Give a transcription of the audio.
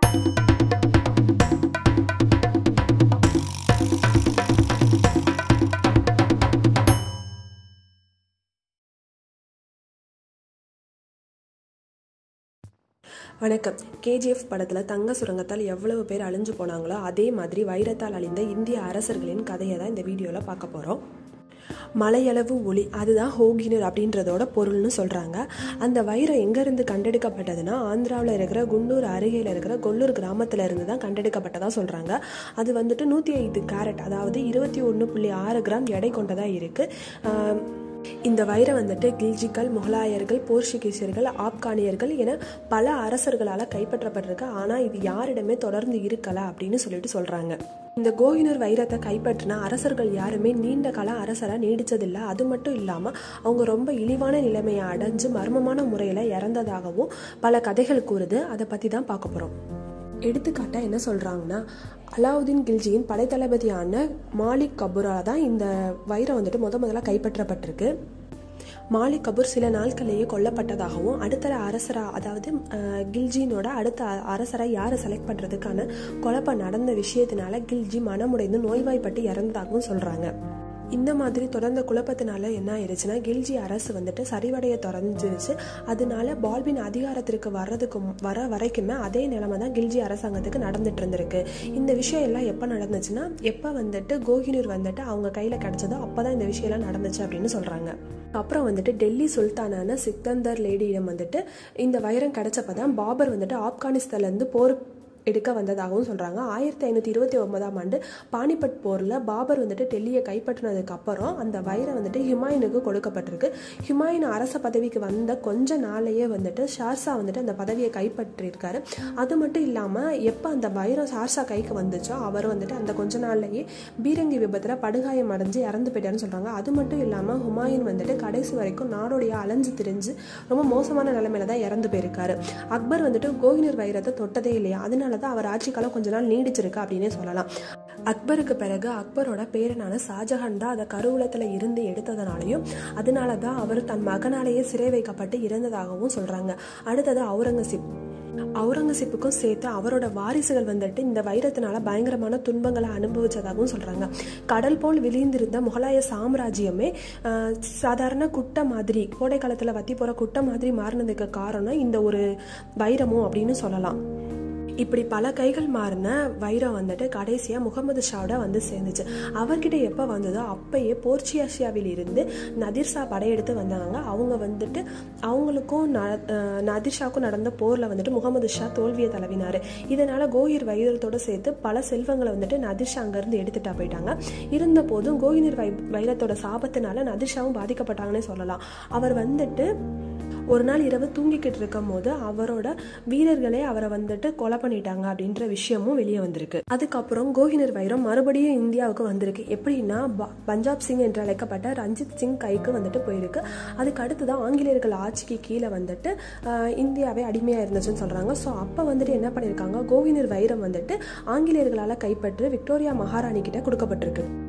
வணக்கம் கேஜிஎஃப் படத்தில் தங்க சுரங்கத்தால் எவ்வளவு பேர் அழிஞ்சு போனாங்களோ அதே மாதிரி வைரத்தால் அழிந்த இந்திய அரசர்களின் கதையை தான் இந்த வீடியோவில் பார்க்க போகிறோம் மலையளவு ஒளி அதுதான் ஹோகினர் அப்படின்றதோட பொருள்னு சொல்கிறாங்க அந்த வைரம் எங்கேருந்து கண்டெடுக்கப்பட்டதுன்னா ஆந்திராவில் இருக்கிற குண்டூர் அருகில் இருக்கிற கொல்லூர் கிராமத்தில் இருந்து தான் கண்டெடுக்கப்பட்டதாக சொல்கிறாங்க அது வந்துட்டு நூற்றி ஐந்து கேரட் அதாவது இருபத்தி ஒன்று புள்ளி ஆறு கிராம் எடை கொண்டதாக இருக்குது இந்த வைரம் வந்துட்டு கில்ஜிக்கள் முகலாயர்கள் போர்ச்சுகீசியர்கள் ஆப்கானியர்கள் என பல அரசர்களால் கைப்பற்றப்பட்டிருக்கு ஆனால் இது யாரிடமே தொடர்ந்து இருக்கல அப்படின்னு சொல்லிட்டு சொல்கிறாங்க இந்த கோஹினூர் வைரத்தை கைப்பற்றின அரசர்கள் யாருமே நீண்ட கால அரசராக நீடிச்சதில்லை அது மட்டும் இல்லாமல் அவங்க ரொம்ப இழிவான நிலைமையை அடைஞ்சு மர்மமான முறையில் இறந்ததாகவும் பல கதைகள் கூறுது அதை பற்றி தான் பார்க்க போகிறோம் எடுத்துக்காட்டாக என்ன சொல்கிறாங்கன்னா அலாவுதீன் கில்ஜியின் படைத்தளபதியான மாலிக் கபூரால் தான் இந்த வைரம் வந்துட்டு முத முதல்ல கைப்பற்றப்பட்டிருக்கு மாலிக் கபூர் சில நாட்களிலேயே கொல்லப்பட்டதாகவும் அடுத்த அரசராக அதாவது கில்ஜினோட அடுத்த அரசராக யாரை செலக்ட் பண்ணுறதுக்கான குழப்பம் நடந்த விஷயத்தினால கில்ஜி மனமுடைந்து நோய்வாய்ப்பட்டு இறந்ததாகவும் சொல்கிறாங்க இந்த மாதிரி தொடர்ந்த குழப்பத்தினால என்ன ஆயிடுச்சுன்னா கில்ஜி அரசு வந்துட்டு சரிவடைய தொடர்ந்துருச்சு அதனால பால்பின் அதிகாரத்திற்கு வர்றதுக்கு வர வரைக்குமே அதே நிலைமை தான் கில்ஜி அரசாங்கத்துக்கு நடந்துட்டு இருந்திருக்கு இந்த விஷயம் எல்லாம் எப்போ நடந்துச்சுன்னா எப்போ வந்துட்டு கோஹினூர் வந்துட்டு அவங்க கையில் கிடைச்சதோ அப்போ தான் இந்த விஷயம்லாம் நடந்துச்சு அப்படின்னு சொல்கிறாங்க அப்புறம் வந்துட்டு டெல்லி சுல்தானான சிக்கந்தர் லேடியிடம் வந்துட்டு இந்த வைரம் கிடைச்சப்ப தான் பாபர் வந்துட்டு ஆப்கானிஸ்தான்லேருந்து போர் எடுக்க வந்ததாகவும் சொல்கிறாங்க ஆயிரத்தி ஐநூற்றி இருபத்தி ஒன்பதாம் ஆண்டு பானிபட் போரில் பாபர் வந்துட்டு டெல்லியை கைப்பற்றினதுக்கு அப்புறம் அந்த வைரம் வந்துட்டு ஹுமாயூனுக்கு கொடுக்கப்பட்டிருக்கு ஹுமாயூன் அரச பதவிக்கு வந்த கொஞ்ச நாளையே வந்துட்டு ஷார்ஷா வந்துட்டு அந்த பதவியை கைப்பற்றியிருக்காரு அது மட்டும் இல்லாமல் எப்போ அந்த வைரம் ஷார்ஷா கைக்கு வந்துச்சோ அவர் வந்துட்டு அந்த கொஞ்ச நாள்லயே பீரங்கி விபத்தில் படுகாயம் அடைஞ்சு இறந்து போயிட்டாருன்னு சொல்கிறாங்க அது மட்டும் இல்லாமல் ஹுமாயூன் வந்துட்டு கடைசி வரைக்கும் நாடோடைய அலைஞ்சு திரிஞ்சு ரொம்ப மோசமான நிலைமையில தான் இறந்து போயிருக்காரு அக்பர் வந்துட்டு கோஹினூர் வைரத்தை தொட்டதே இல்லையா அதனால தான் அவர் ஆட்சி காலம் கொஞ்ச நாள் நீடிச்சிருக்கு அப்படின்னே சொல்லலாம் அக்பருக்கு பிறகு அக்பரோட பேரனான ஷாஜஹான் தான் அதை கருவூலத்தில் இருந்து எடுத்ததுனாலையும் அதனால தான் அவர் தன் மகனாலேயே சிறை வைக்கப்பட்டு இறந்ததாகவும் சொல்கிறாங்க அடுத்தது அவுரங்கசீப் அவுரங்கசீப்புக்கும் சேர்த்து அவரோட வாரிசுகள் வந்துட்டு இந்த வைரத்தினால பயங்கரமான துன்பங்களை அனுபவிச்சதாகவும் சொல்றாங்க கடல் போல் விழிந்திருந்த முகலாய சாம்ராஜ்யமே சாதாரண குட்டை மாதிரி கோடை காலத்துல வத்தி போற குட்டை மாதிரி மாறினதுக்கு காரணம் இந்த ஒரு வைரமும் அப்படின்னு சொல்லலாம் இப்படி பல கைகள் மாறின வைரம் வந்துட்டு கடைசியாக முகமது ஷாவோட வந்து சேர்ந்துச்சு அவர்கிட்ட எப்போ வந்ததோ அப்பயே போர்ச்சியாசியாவில் இருந்து நதிர்ஷா படையெடுத்து வந்தாங்க அவங்க வந்துட்டு அவங்களுக்கும் நதிர்ஷாவுக்கும் நடந்த போரில் வந்துட்டு முகமது ஷா தோல்வியை தளவினார் இதனால் கோஹிர் வைரத்தோடு சேர்த்து பல செல்வங்களை வந்துட்டு நதிர்ஷா அங்கேருந்து எடுத்துட்டா போயிட்டாங்க இருந்த போதும் கோஹினீர் வை வைரத்தோட சாபத்தினால நதிர்ஷாவும் பாதிக்கப்பட்டாங்கன்னே சொல்லலாம் அவர் வந்துட்டு ஒரு நாள் இரவு தூங்கிக்கிட்டு இருக்கும் போது அவரோட வீரர்களே அவரை வந்துட்டு கொலை பண்ணிட்டாங்க அப்படின்ற விஷயமும் வெளியே வந்திருக்கு அதுக்கப்புறம் கோஹினர் வைரம் மறுபடியும் இந்தியாவுக்கு வந்திருக்கு எப்படின்னா பஞ்சாப் சிங் என்று அழைக்கப்பட்ட ரஞ்சித் சிங் கைக்கு வந்துட்டு போயிருக்கு அதுக்கு அடுத்துதான் ஆங்கிலேயர்கள் ஆட்சிக்கு கீழே வந்துட்டு இந்தியாவே அடிமையாக இருந்துச்சுன்னு சொல்கிறாங்க ஸோ அப்போ வந்துட்டு என்ன பண்ணியிருக்காங்க கோஹினர் வைரம் வந்துட்டு ஆங்கிலேயர்களால் கைப்பற்று விக்டோரியா மகாராணி கிட்ட கொடுக்கப்பட்டிருக்கு